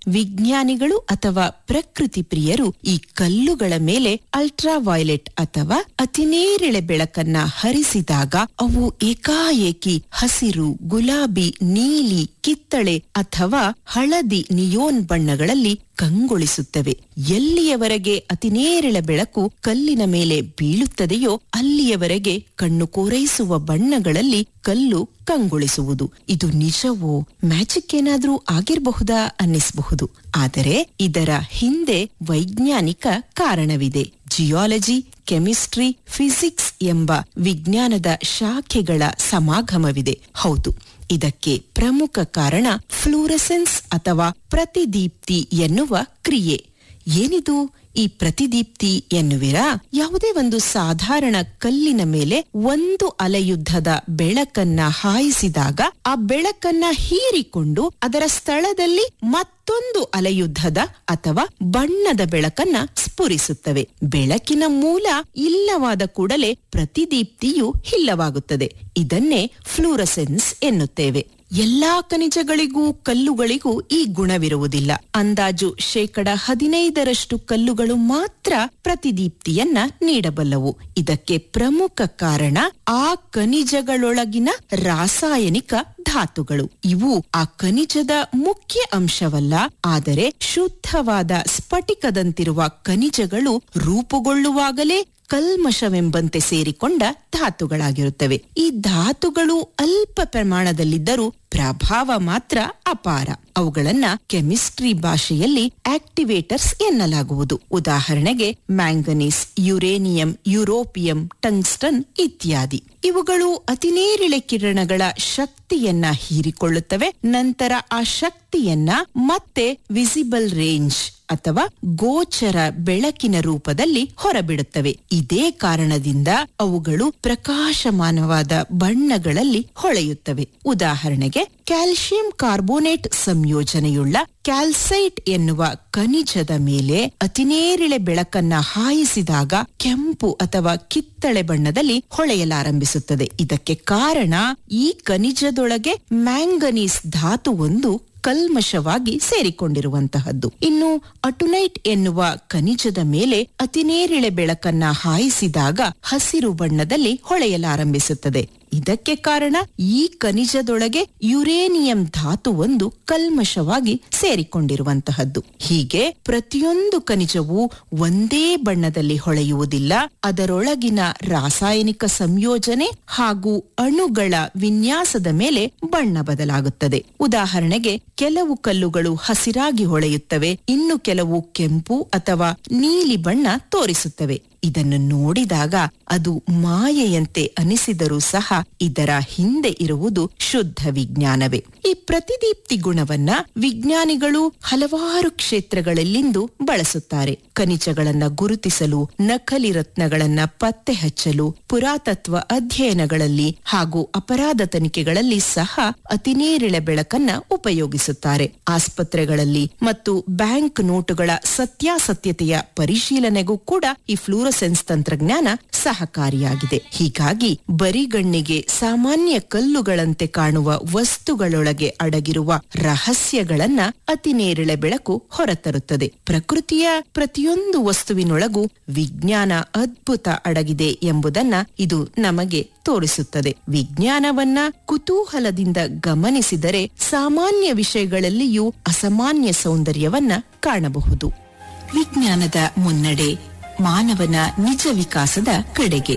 ವಿಜ್ಞಾನಿಗಳು ಅಥವಾ ಪ್ರಕೃತಿ ಪ್ರಿಯರು ಈ ಕಲ್ಲುಗಳ ಮೇಲೆ ಅಲ್ಟ್ರಾ ವೈಲೆಟ್ ಅಥವಾ ಅತಿನೇರಿಳೆ ಬೆಳಕನ್ನ ಹರಿಸಿದಾಗ ಅವು ಏಕಾಏಕಿ ಹಸಿರು ಗುಲಾಬಿ ನೀಲಿ ಕಿತ್ತಳೆ ಅಥವಾ ಹಳದಿ ನಿಯೋನ್ ಬಣ್ಣಗಳಲ್ಲಿ ಕಂಗೊಳಿಸುತ್ತವೆ ಎಲ್ಲಿಯವರೆಗೆ ಅತಿನೇರಳ ಬೆಳಕು ಕಲ್ಲಿನ ಮೇಲೆ ಬೀಳುತ್ತದೆಯೋ ಅಲ್ಲಿಯವರೆಗೆ ಕಣ್ಣು ಕೋರೈಸುವ ಬಣ್ಣಗಳಲ್ಲಿ ಕಲ್ಲು ಕಂಗೊಳಿಸುವುದು ಇದು ನಿಜವೋ ಮ್ಯಾಜಿಕ್ ಏನಾದ್ರೂ ಆಗಿರಬಹುದಾ ಅನ್ನಿಸಬಹುದು ಆದರೆ ಇದರ ಹಿಂದೆ ವೈಜ್ಞಾನಿಕ ಕಾರಣವಿದೆ ಜಿಯಾಲಜಿ ಕೆಮಿಸ್ಟ್ರಿ ಫಿಸಿಕ್ಸ್ ಎಂಬ ವಿಜ್ಞಾನದ ಶಾಖೆಗಳ ಸಮಾಗಮವಿದೆ ಹೌದು ಇದಕ್ಕೆ ಪ್ರಮುಖ ಕಾರಣ ಫ್ಲೂರೆಸೆನ್ಸ್ ಅಥವಾ ಪ್ರತಿದೀಪ್ತಿ ಎನ್ನುವ ಕ್ರಿಯೆ ಏನಿದು ಈ ಪ್ರತಿದೀಪ್ತಿ ಎನ್ನುವಿರಾ ಯಾವುದೇ ಒಂದು ಸಾಧಾರಣ ಕಲ್ಲಿನ ಮೇಲೆ ಒಂದು ಅಲೆಯುದ್ಧದ ಬೆಳಕನ್ನ ಹಾಯಿಸಿದಾಗ ಆ ಬೆಳಕನ್ನ ಹೀರಿಕೊಂಡು ಅದರ ಸ್ಥಳದಲ್ಲಿ ಮತ್ತೊಂದು ಅಲೆಯುದ್ಧದ ಅಥವಾ ಬಣ್ಣದ ಬೆಳಕನ್ನ ಸ್ಫುರಿಸುತ್ತವೆ ಬೆಳಕಿನ ಮೂಲ ಇಲ್ಲವಾದ ಕೂಡಲೇ ಪ್ರತಿದೀಪ್ತಿಯು ಇಲ್ಲವಾಗುತ್ತದೆ ಇದನ್ನೇ ಫ್ಲೂರಸೆನ್ಸ್ ಎನ್ನುತ್ತೇವೆ ಎಲ್ಲಾ ಖನಿಜಗಳಿಗೂ ಕಲ್ಲುಗಳಿಗೂ ಈ ಗುಣವಿರುವುದಿಲ್ಲ ಅಂದಾಜು ಶೇಕಡ ಹದಿನೈದರಷ್ಟು ಕಲ್ಲುಗಳು ಮಾತ್ರ ಪ್ರತಿದೀಪ್ತಿಯನ್ನ ನೀಡಬಲ್ಲವು ಇದಕ್ಕೆ ಪ್ರಮುಖ ಕಾರಣ ಆ ಖನಿಜಗಳೊಳಗಿನ ರಾಸಾಯನಿಕ ಧಾತುಗಳು ಇವು ಆ ಖನಿಜದ ಮುಖ್ಯ ಅಂಶವಲ್ಲ ಆದರೆ ಶುದ್ಧವಾದ ಸ್ಫಟಿಕದಂತಿರುವ ಖನಿಜಗಳು ರೂಪುಗೊಳ್ಳುವಾಗಲೇ ಕಲ್ಮಶವೆಂಬಂತೆ ಸೇರಿಕೊಂಡ ಧಾತುಗಳಾಗಿರುತ್ತವೆ ಈ ಧಾತುಗಳು ಅಲ್ಪ ಪ್ರಮಾಣದಲ್ಲಿದ್ದರೂ ಪ್ರಭಾವ ಮಾತ್ರ ಅಪಾರ ಅವುಗಳನ್ನ ಕೆಮಿಸ್ಟ್ರಿ ಭಾಷೆಯಲ್ಲಿ ಆಕ್ಟಿವೇಟರ್ಸ್ ಎನ್ನಲಾಗುವುದು ಉದಾಹರಣೆಗೆ ಮ್ಯಾಂಗನೀಸ್ ಯುರೇನಿಯಂ ಯುರೋಪಿಯಂ ಟಂಗ್ಸ್ಟನ್ ಇತ್ಯಾದಿ ಇವುಗಳು ಅತಿನೇರಿಳೆ ಕಿರಣಗಳ ಶಕ್ತಿಯನ್ನ ಹೀರಿಕೊಳ್ಳುತ್ತವೆ ನಂತರ ಆ ಶಕ್ತಿಯನ್ನ ಮತ್ತೆ ವಿಸಿಬಲ್ ರೇಂಜ್ ಅಥವಾ ಗೋಚರ ಬೆಳಕಿನ ರೂಪದಲ್ಲಿ ಹೊರಬಿಡುತ್ತವೆ ಇದೇ ಕಾರಣದಿಂದ ಅವುಗಳು ಪ್ರಕಾಶಮಾನವಾದ ಬಣ್ಣಗಳಲ್ಲಿ ಹೊಳೆಯುತ್ತವೆ ಉದಾಹರಣೆಗೆ ಕ್ಯಾಲ್ಸಿಯಂ ಕಾರ್ಬೋನೇಟ್ ಸಂಯೋಜನೆಯುಳ್ಳ ಕ್ಯಾಲ್ಸೈಟ್ ಎನ್ನುವ ಖನಿಜದ ಮೇಲೆ ಅತಿನೇರಿಳೆ ಬೆಳಕನ್ನ ಹಾಯಿಸಿದಾಗ ಕೆಂಪು ಅಥವಾ ಕಿತ್ತಳೆ ಬಣ್ಣದಲ್ಲಿ ಹೊಳೆಯಲಾರಂಭಿಸುತ್ತದೆ ಇದಕ್ಕೆ ಕಾರಣ ಈ ಖನಿಜದೊಳಗೆ ಮ್ಯಾಂಗನೀಸ್ ಧಾತು ಒಂದು ಕಲ್ಮಶವಾಗಿ ಸೇರಿಕೊಂಡಿರುವಂತಹದ್ದು ಇನ್ನು ಅಟುನೈಟ್ ಎನ್ನುವ ಖನಿಜದ ಮೇಲೆ ಅತಿನೇರಿಳೆ ಬೆಳಕನ್ನ ಹಾಯಿಸಿದಾಗ ಹಸಿರು ಬಣ್ಣದಲ್ಲಿ ಹೊಳೆಯಲಾರಂಭಿಸುತ್ತದೆ ಇದಕ್ಕೆ ಕಾರಣ ಈ ಖನಿಜದೊಳಗೆ ಯುರೇನಿಯಂ ಧಾತು ಒಂದು ಕಲ್ಮಶವಾಗಿ ಸೇರಿಕೊಂಡಿರುವಂತಹದ್ದು ಹೀಗೆ ಪ್ರತಿಯೊಂದು ಖನಿಜವು ಒಂದೇ ಬಣ್ಣದಲ್ಲಿ ಹೊಳೆಯುವುದಿಲ್ಲ ಅದರೊಳಗಿನ ರಾಸಾಯನಿಕ ಸಂಯೋಜನೆ ಹಾಗೂ ಅಣುಗಳ ವಿನ್ಯಾಸದ ಮೇಲೆ ಬಣ್ಣ ಬದಲಾಗುತ್ತದೆ ಉದಾಹರಣೆಗೆ ಕೆಲವು ಕಲ್ಲುಗಳು ಹಸಿರಾಗಿ ಹೊಳೆಯುತ್ತವೆ ಇನ್ನು ಕೆಲವು ಕೆಂಪು ಅಥವಾ ನೀಲಿ ಬಣ್ಣ ತೋರಿಸುತ್ತವೆ ಇದನ್ನು ನೋಡಿದಾಗ ಅದು ಮಾಯೆಯಂತೆ ಅನಿಸಿದರೂ ಸಹ ಇದರ ಹಿಂದೆ ಇರುವುದು ಶುದ್ಧ ವಿಜ್ಞಾನವೇ ಈ ಪ್ರತಿದೀಪ್ತಿ ಗುಣವನ್ನ ವಿಜ್ಞಾನಿಗಳು ಹಲವಾರು ಕ್ಷೇತ್ರಗಳಲ್ಲಿಂದು ಬಳಸುತ್ತಾರೆ ಖನಿಜಗಳನ್ನ ಗುರುತಿಸಲು ನಕಲಿ ರತ್ನಗಳನ್ನ ಪತ್ತೆ ಹಚ್ಚಲು ಪುರಾತತ್ವ ಅಧ್ಯಯನಗಳಲ್ಲಿ ಹಾಗೂ ಅಪರಾಧ ತನಿಖೆಗಳಲ್ಲಿ ಸಹ ಅತಿನೇರಿಳೆ ಬೆಳಕನ್ನ ಉಪಯೋಗಿಸುತ್ತಾರೆ ಆಸ್ಪತ್ರೆಗಳಲ್ಲಿ ಮತ್ತು ಬ್ಯಾಂಕ್ ನೋಟುಗಳ ಸತ್ಯಾಸತ್ಯತೆಯ ಪರಿಶೀಲನೆಗೂ ಕೂಡ ಈ ಫ್ಲೂರಸೆನ್ಸ್ ತಂತ್ರಜ್ಞಾನ ಸಹಕಾರಿಯಾಗಿದೆ ಹೀಗಾಗಿ ಬರಿಗಣ್ಣಿಗೆ ಸಾಮಾನ್ಯ ಕಲ್ಲುಗಳಂತೆ ಕಾಣುವ ವಸ್ತುಗಳೊಳಗೆ ಅಡಗಿರುವ ರಹಸ್ಯಗಳನ್ನ ಅತಿನೇರಿಳೆ ಬೆಳಕು ಹೊರತರುತ್ತದೆ ಪ್ರಕೃತಿಯ ಪ್ರತಿಯೊಂದು ವಸ್ತುವಿನೊಳಗೂ ವಿಜ್ಞಾನ ಅದ್ಭುತ ಅಡಗಿದೆ ಎಂಬುದನ್ನ ಇದು ನಮಗೆ ತೋರಿಸುತ್ತದೆ ವಿಜ್ಞಾನವನ್ನ ಕುತೂಹಲದಿಂದ ಗಮನಿಸಿದರೆ ಸಾಮಾನ್ಯ ವಿಷಯಗಳಲ್ಲಿಯೂ ಅಸಾಮಾನ್ಯ ಸೌಂದರ್ಯವನ್ನ ಕಾಣಬಹುದು ವಿಜ್ಞಾನದ ಮುನ್ನಡೆ ಮಾನವನ ನಿಜ ವಿಕಾಸದ ಕಡೆಗೆ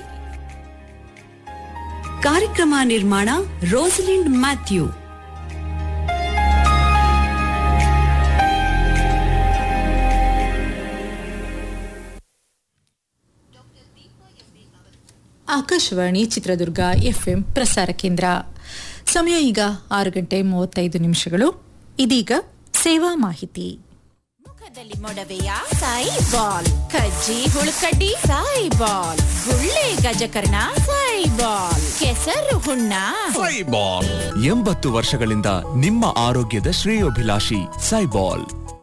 ಕಾರ್ಯಕ್ರಮ ನಿರ್ಮಾಣ Rosalind Mathew Akashvani Chitradurga FM ಪ್ರಸಾರ ಕೇಂದ್ರ ಸಮಯ ಈಗ ಆರು ಗಂಟೆ ಮೂವತ್ತೈದು ನಿಮಿಷಗಳು ಇದೀಗ ಸೇವಾ ಮಾಹಿತಿ ಮುಖದಲ್ಲಿ ಮೊಡವೆಯ ಸಾಯಿ ಬಾಲ್ ಕಜ್ಜಿ ಹುಳುಕಡ್ಡಿ ಸಾಯಿ ಬಾಲ್ ಗುಳ್ಳೆ ಗಜಕರ್ಣ ಸಾಯಿ ಬಾಲ್ ಕೆಸರು ಹುಣ್ಣ ಸೈಬಾಲ್ ಎಂಬತ್ತು ವರ್ಷಗಳಿಂದ ನಿಮ್ಮ ಆರೋಗ್ಯದ ಶ್ರೇಯೋಭಿಲಾಷಿ ಸೈಬಾಲ್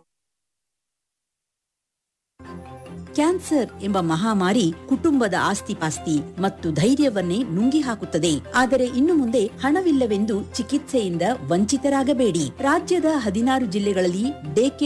ಕ್ಯಾನ್ಸರ್ ಎಂಬ ಮಹಾಮಾರಿ ಕುಟುಂಬದ ಆಸ್ತಿಪಾಸ್ತಿ ಮತ್ತು ಧೈರ್ಯವನ್ನೇ ನುಂಗಿ ಹಾಕುತ್ತದೆ ಆದರೆ ಇನ್ನು ಮುಂದೆ ಹಣವಿಲ್ಲವೆಂದು ಚಿಕಿತ್ಸೆಯಿಂದ ವಂಚಿತರಾಗಬೇಡಿ ರಾಜ್ಯದ ಹದಿನಾರು ಜಿಲ್ಲೆಗಳಲ್ಲಿ ಡೇ